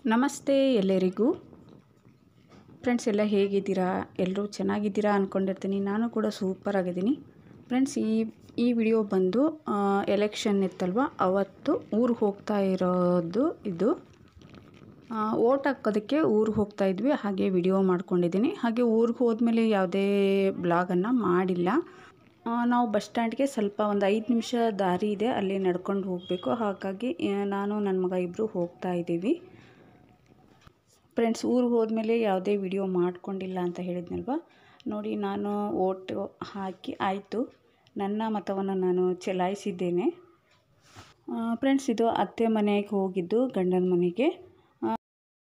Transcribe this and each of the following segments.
ನಮಸ್ತೆ ಎಲ್ಲರಿಗೂ ಫ್ರೆಂಡ್ಸ್ ಎಲ್ಲ ಹೇಗಿದ್ದೀರಾ ಎಲ್ಲರೂ ಚೆನ್ನಾಗಿದ್ದೀರಾ ಅಂದ್ಕೊಂಡಿರ್ತೀನಿ ನಾನು ಕೂಡ ಸೂಪರ್ ಆಗಿದ್ದೀನಿ ಫ್ರೆಂಡ್ಸ್ ಈ ಈ ವಿಡಿಯೋ ಬಂದು ಎಲೆಕ್ಷನ್ ಇತ್ತಲ್ವ ಅವತ್ತು ಊರಿಗೆ ಹೋಗ್ತಾ ಇರೋದು ಇದು ಓಟ್ ಹಾಕೋದಕ್ಕೆ ಊರಿಗೆ ಹೋಗ್ತಾ ಇದ್ವಿ ಹಾಗೆ ವಿಡಿಯೋ ಮಾಡ್ಕೊಂಡಿದ್ದೀನಿ ಹಾಗೆ ಊರಿಗೆ ಹೋದ್ಮೇಲೆ ಯಾವುದೇ ಬ್ಲಾಗನ್ನು ಮಾಡಿಲ್ಲ ಆ, ನಾವು ಬಸ್ ಸ್ಟ್ಯಾಂಡ್ಗೆ ಸ್ವಲ್ಪ ಒಂದು ಐದು ನಿಮಿಷ ದಾರಿ ಇದೆ ಅಲ್ಲಿ ನಡ್ಕೊಂಡು ಹೋಗಬೇಕು ಹಾಗಾಗಿ ಆ, ನಾನು ನನ್ನ ಮಗ ಇಬ್ಬರು ಹೋಗ್ತಾ ಇದ್ದೀವಿ ಫ್ರೆಂಡ್ಸ್ ಊರಿಗೆ ಹೋದ್ಮೇಲೆ ಯಾವುದೇ ವಿಡಿಯೋ ಮಾಡ್ಕೊಂಡಿಲ್ಲ ಅಂತ ಹೇಳಿದ್ನಲ್ವ ನೋಡಿ ನಾನು ಓಟ್ ಹಾಕಿ ಆಯಿತು ನನ್ನ ಮತವನ್ನು ನಾನು ಚಲಾಯಿಸಿದ್ದೇನೆ ಫ್ರೆಂಡ್ಸ್ ಇದು ಅತ್ತೆ ಮನೆಗೆ ಹೋಗಿದ್ದು ಗಂಡನ ಮನೆಗೆ ಆ,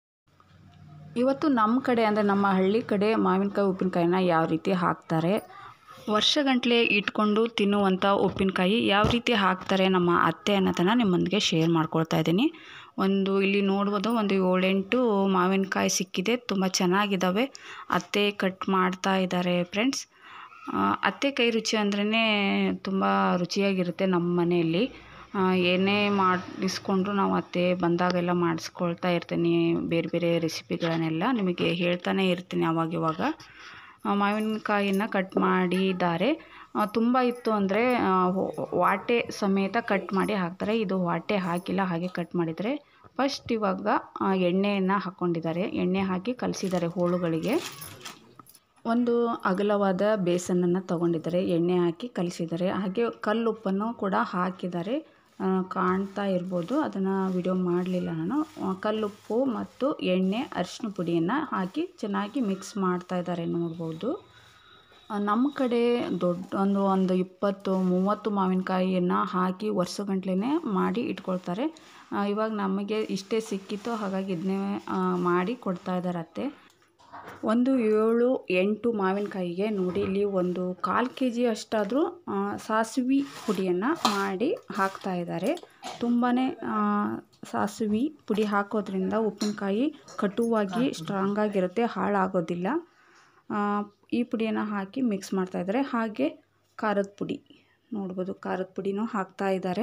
ಇವತ್ತು ನಮ್ಮ ಕಡೆ ಅಂದರೆ ನಮ್ಮ ಹಳ್ಳಿ ಕಡೆ ಮಾವಿನಕಾಯಿ ಉಪ್ಪಿನಕಾಯಿನ ಯಾವ ರೀತಿ ಹಾಕ್ತಾರೆ ವರ್ಷಗಟ್ಟಲೆ ಇಟ್ಕೊಂಡು ತಿನ್ನುವಂಥ ಉಪ್ಪಿನಕಾಯಿ ಯಾವ ರೀತಿ ಹಾಕ್ತಾರೆ ನಮ್ಮ ಅತ್ತೆ ಅನ್ನೋದನ್ನು ನಿಮ್ಮೊಂದಿಗೆ ಶೇರ್ ಮಾಡ್ಕೊಳ್ತಾ ಇದ್ದೀನಿ ಒಂದು ಇಲ್ಲಿ ನೋಡ್ಬೋದು ಒಂದು ಏಳೆಂಟು ಮಾವಿನಕಾಯಿ ಸಿಕ್ಕಿದೆ ತುಂಬ ಚೆನ್ನಾಗಿದ್ದಾವೆ ಅತ್ತೆ ಕಟ್ ಮಾಡ್ತಾ ಇದ್ದಾರೆ ಫ್ರೆಂಡ್ಸ್ ಅತ್ತೆ ಕೈ ರುಚಿ ಅಂದ್ರೇ ತುಂಬ ರುಚಿಯಾಗಿರುತ್ತೆ ನಮ್ಮ ಮನೆಯಲ್ಲಿ ಆ, ಏನೇ ಮಾಡಿಸ್ಕೊಂಡ್ರು ನಾವು ಅತ್ತೆ ಬಂದಾಗೆಲ್ಲ ಮಾಡಿಸ್ಕೊಳ್ತಾ ಇರ್ತೀನಿ ಬೇರೆ ಬೇರೆ ರೆಸಿಪಿಗಳನ್ನೆಲ್ಲ ನಿಮಗೆ ಹೇಳ್ತಾನೆ ಇರ್ತೀನಿ ಅವಾಗಿವಾಗ ಆ, ಮಾವಿನಕಾಯಿನ ಕಟ್ ಮಾಡಿದ್ದಾರೆ ಆ, ತುಂಬ ಇತ್ತು ಅಂದರೆ ವಾಟೆ ಸಮೇತ ಕಟ್ ಮಾಡಿ ಹಾಕ್ತಾರೆ ಇದು ವಾಟೆ ಹಾಕಿಲ್ಲ ಹಾಗೆ ಕಟ್ ಮಾಡಿದರೆ ಫಸ್ಟ್ ಇವಾಗ ಆ, ಎಣ್ಣೆಯನ್ನು ಹಾಕ್ಕೊಂಡಿದ್ದಾರೆ ಎಣ್ಣೆ ಹಾಕಿ ಕಲಸಿದ್ದಾರೆ ಹೋಳುಗಳಿಗೆ ಒಂದು ಅಗಲವಾದ ಬೇಸನನ್ನು ತಗೊಂಡಿದ್ದಾರೆ ಎಣ್ಣೆ ಹಾಕಿ ಕಲಿಸಿದ್ದಾರೆ ಹಾಗೆ ಕಲ್ಲುಪ್ಪನ್ನು ಕೂಡ ಹಾಕಿದ್ದಾರೆ ಆ, ಕಾಣ್ತಾ ಇರ್ಬೋದು ಅದನ್ನು ವಿಡಿಯೋ ಮಾಡಲಿಲ್ಲ ನಾನು ಆ, ಕಲ್ಲುಪ್ಪು ಮತ್ತು ಎಣ್ಣೆ ಅರಿಶಿನ ಪುಡಿಯನ್ನು ಹಾಕಿ ಚೆನ್ನಾಗಿ ಮಿಕ್ಸ್ ಮಾಡ್ತಾ ಇದ್ದಾರೆ ನೋಡ್ಬೋದು ಆ, ನಮ್ಮ ಕಡೆ ದೊಡ್ಡ ಒಂದು ಒಂದು ಇಪ್ಪತ್ತು ಮೂವತ್ತು ಮಾವಿನಕಾಯಿಯನ್ನು ಹಾಕಿ ವರ್ಷಗಂಟ್ಲೆ ಮಾಡಿ ಇಟ್ಕೊಳ್ತಾರೆ ಆ, ಇವಾಗ ನಮಗೆ ಇಷ್ಟೇ ಸಿಕ್ಕಿತ್ತು ಹಾಗಾಗಿ ಇದನ್ನೇ ಮಾಡಿ ಕೊಡ್ತಾ ಇದ್ದಾರೆ ಅತ್ತೆ ಒಂದು ಏಳು ಎಂಟು ಮಾವಿನಕಾಯಿಗೆ ನೋಡಿ ಇಲ್ಲಿ ಒಂದು ಕಾಲು ಕೆ ಜಿ ಅಷ್ಟಾದರೂ ಸಾಸಿವೆ ಪುಡಿಯನ್ನು ಮಾಡಿ ಹಾಕ್ತಾ ಇದ್ದಾರೆ ತುಂಬಾ ಸಾಸಿವೆ ಪುಡಿ ಹಾಕೋದ್ರಿಂದ ಉಪ್ಪಿನಕಾಯಿ ಕಟುವಾಗಿ ಸ್ಟ್ರಾಂಗ್ ಆಗಿರುತ್ತೆ ಹಾಳಾಗೋದಿಲ್ಲ ಆ, ಈ ಪುಡಿಯನ್ನು ಹಾಕಿ ಮಿಕ್ಸ್ ಮಾಡ್ತಾ ಇದ್ದಾರೆ ಹಾಗೆ ಖಾರದ ಪುಡಿ ನೋಡ್ಬೋದು ಖಾರದ ಪುಡಿನೂ ಹಾಕ್ತಾ ಇದ್ದಾರೆ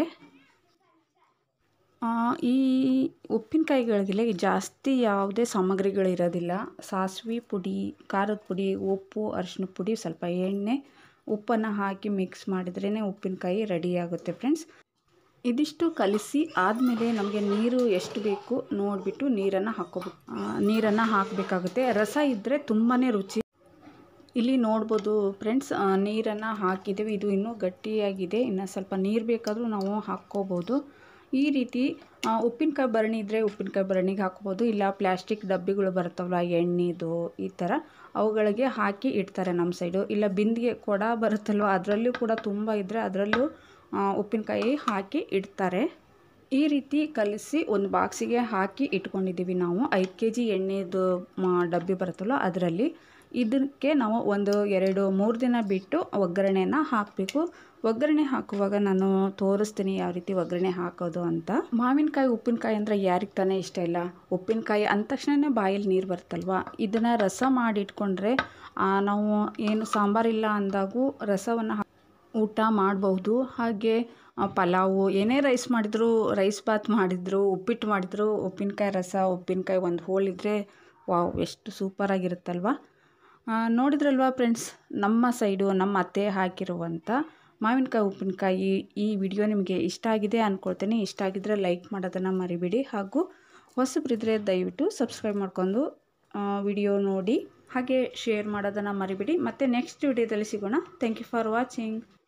ಆ, ಈ ಉಪ್ಪಿನಕಾಯಿಗಳಿಗೆ ಜಾಸ್ತಿ ಯಾವುದೇ ಸಾಮಗ್ರಿಗಳಿರೋದಿಲ್ಲ ಸಾಸಿವೆ ಪುಡಿ ಖಾರದ ಪುಡಿ ಉಪ್ಪು ಅರಿಶಿನ ಪುಡಿ ಸ್ವಲ್ಪ ಎಣ್ಣೆ ಉಪ್ಪನ್ನು ಹಾಕಿ ಮಿಕ್ಸ್ ಮಾಡಿದ್ರೇ ಉಪ್ಪಿನಕಾಯಿ ರೆಡಿ ಆಗುತ್ತೆ ಫ್ರೆಂಡ್ಸ್ ಇದಿಷ್ಟು ಕಲಿಸಿ ಆದಮೇಲೆ ನಮಗೆ ನೀರು ಎಷ್ಟು ಬೇಕು ನೋಡಿಬಿಟ್ಟು ನೀರನ್ನು ಹಾಕೋಬೇಕು ನೀರನ್ನು ಹಾಕಬೇಕಾಗುತ್ತೆ ರಸ ಇದ್ದರೆ ತುಂಬಾ ರುಚಿ ಇಲ್ಲಿ ನೋಡ್ಬೋದು ಫ್ರೆಂಡ್ಸ್ ನೀರನ್ನು ಹಾಕಿದ್ದೀವಿ ಇದು ಇನ್ನೂ ಗಟ್ಟಿಯಾಗಿದೆ ಇನ್ನು ಸ್ವಲ್ಪ ನೀರು ಬೇಕಾದರೂ ನಾವು ಹಾಕ್ಕೋಬೋದು ಈ ರೀತಿ ಆ, ಉಪ್ಪಿನಕಾಯಿ ಭರಣಿ ಇದ್ದರೆ ಉಪ್ಪಿನಕಾಯಿ ಭರಣಿಗೆ ಹಾಕ್ಬೋದು ಇಲ್ಲ ಪ್ಲ್ಯಾಸ್ಟಿಕ್ ಡಬ್ಬಿಗಳು ಬರುತ್ತವಲ್ಲ ಎಣ್ಣೆದು ಈ ಥರ ಅವುಗಳಿಗೆ ಹಾಕಿ ಇಡ್ತಾರೆ ನಮ್ಮ ಸೈಡು ಇಲ್ಲ ಬಿಂದಿಗೆ ಕೊಡ ಬರುತ್ತಲ್ವ ಅದರಲ್ಲೂ ಕೂಡ ತುಂಬ ಇದ್ದರೆ ಅದರಲ್ಲೂ ಉಪ್ಪಿನಕಾಯಿ ಹಾಕಿ ಇಡ್ತಾರೆ ಈ ರೀತಿ ಕಲಿಸಿ ಒಂದು ಬಾಕ್ಸಿಗೆ ಹಾಕಿ ಇಟ್ಕೊಂಡಿದ್ದೀವಿ ನಾವು ಐದು ಕೆ ಜಿ ಎಣ್ಣೆದು ಮ- ಡಬ್ಬಿ ಬರುತ್ತಲ್ಲ ಅದರಲ್ಲಿ ಇದಕ್ಕೆ ನಾವು ಒಂದು ಎರಡು ಮೂರು ದಿನ ಬಿಟ್ಟು ಒಗ್ಗರಣೆನ ಹಾಕಬೇಕು ಒಗ್ಗರಣೆ ಹಾಕುವಾಗ ನಾನು ತೋರಿಸ್ತೀನಿ ಯಾವ ರೀತಿ ಒಗ್ಗರಣೆ ಹಾಕೋದು ಅಂತ ಮಾವಿನಕಾಯಿ ಉಪ್ಪಿನಕಾಯಿ ಅಂದರೆ ಯಾರಿಗೆ ತಾನೇ ಇಷ್ಟ ಇಲ್ಲ ಉಪ್ಪಿನಕಾಯಿ ಅಂದ ತಕ್ಷಣನೇ ಬಾಯಲ್ಲಿ ನೀರು ಬರುತ್ತಲ್ವ ಇದನ್ನು ರಸ ಮಾಡಿಟ್ಕೊಂಡ್ರೆ ಆ, ನಾವು ಏನು ಸಾಂಬಾರಿಲ್ಲ ಅಂದಾಗೂ ರಸವನ್ನು ಊಟ ಮಾಡಬಹುದು ಹಾಗೆ ಆ, ಪಲಾವು ಏನೇ ರೈಸ್ ಮಾಡಿದ್ರು ರೈಸ್ ಬಾತ್ ಮಾಡಿದ್ರು ಉಪ್ಪಿಟ್ಟು ಮಾಡಿದ್ರು ಉಪ್ಪಿನಕಾಯಿ ರಸ ಉಪ್ಪಿನಕಾಯಿ ಒಂದು ಹೋಳಿದ್ರೆ ವಾವ್ ಎಷ್ಟು ಸೂಪರಾಗಿರುತ್ತಲ್ವ ಆ, ನೋಡಿದ್ರಲ್ವಾ ಫ್ರೆಂಡ್ಸ್ ನಮ್ಮ ಸೈಡು ನಮ್ಮ ಅತ್ತೆ ಹಾಕಿರುವಂಥ ಮಾವಿನಕಾಯಿ ಉಪ್ಪಿನಕಾಯಿ ಈ ವಿಡಿಯೋ ನಿಮಗೆ ಇಷ್ಟ ಆಗಿದೆ ಅಂದ್ಕೊಳ್ತೀನಿ ಇಷ್ಟ ಆಗಿದ್ದರೆ ಲೈಕ್ ಮಾಡೋದನ್ನು ಮರಿಬೇಡಿ ಹಾಗೂ ಹೊಸಬ್ರಿದ್ರೆ ದಯವಿಟ್ಟು ಸಬ್ಸ್ಕ್ರೈಬ್ ಮಾಡ್ಕೊಂಡು ವಿಡಿಯೋ ನೋಡಿ ಹಾಗೆ ಶೇರ್ ಮಾಡೋದನ್ನು ಮರಿಬೇಡಿ ಮತ್ತು ನೆಕ್ಸ್ಟ್ ವಿಡಿಯೋದಲ್ಲಿ ಸಿಗೋಣ ಥ್ಯಾಂಕ್ ಯು ಫಾರ್ ವಾಚಿಂಗ್